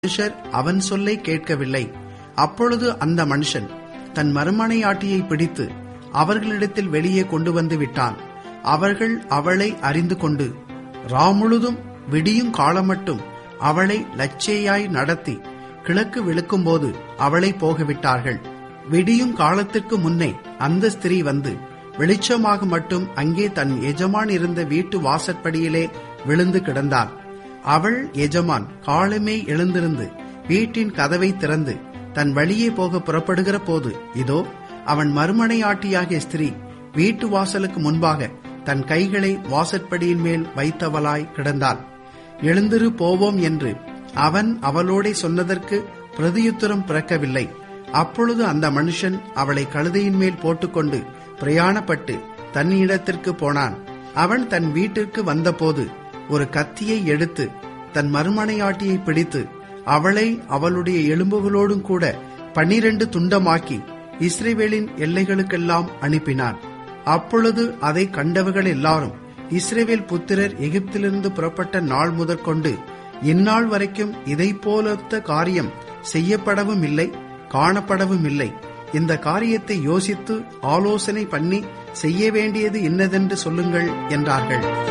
மனுஷர் அவன் சொல்லை கேட்கவில்லை அப்பொழுது அந்த மனுஷன் தன் மறுமனையாட்டியை பிடித்து அவர்களிடத்தில் வெளியே கொண்டு வந்து விட்டான் அவர்கள் அவளை அறிந்து கொண்டு ராமுழுதும் விடியும் காலமட்டும் அவளை லட்சையாய் நடத்தி கிழக்கு விழுக்கும்போது அவளை போகவிட்டார்கள் விடியும் காலத்திற்கு முன்னே அந்த ஸ்திரீ வந்து வெளிச்சமாக மட்டும் அங்கே தன் எஜமான் இருந்த வீட்டு வாசற்படியிலே விழுந்து கிடந்தாள் அவள் எஜமான் காலமே எழுந்திருந்து வீட்டின் கதவை திறந்து தன் வழியே போக புறப்படுகிற போது இதோ அவன் மறுமனையாட்டியாகிய ஸ்திரீ வீட்டு வாசலுக்கு முன்பாக தன் கைகளை வாசற்படியின் மேல் வைத்தவளாய் கிடந்தாள் எழுந்திரு போவோம் என்று அவன் அவளோடே சொன்னதற்கு பிரதியுத்தரம் பிறக்கவில்லை அப்பொழுது அந்த மனுஷன் அவளை கழுதையின் மேல் போட்டுக்கொண்டு பிரயாணப்பட்டு தன்னிடத்திற்கு போனான் அவன் தன் வீட்டிற்கு வந்தபோது ஒரு கத்தியை எடுத்து தன் மறுமனையாட்டியை பிடித்து அவளை அவளுடைய எலும்புகளோடும் கூட பன்னிரண்டு துண்டமாக்கி இஸ்ரேவேலின் எல்லைகளுக்கெல்லாம் அனுப்பினான் அப்பொழுது அதை கண்டவர்கள் எல்லாரும் இஸ்ரேவேல் புத்திரர் எகிப்திலிருந்து புறப்பட்ட நாள் முதற்கொண்டு இந்நாள் வரைக்கும் இதை போலொத்த காரியம் செய்யப்படவும் இல்லை காணப்படவும் இல்லை இந்த காரியத்தை யோசித்து ஆலோசனை பண்ணி செய்ய வேண்டியது இன்னதென்று சொல்லுங்கள் என்றார்கள்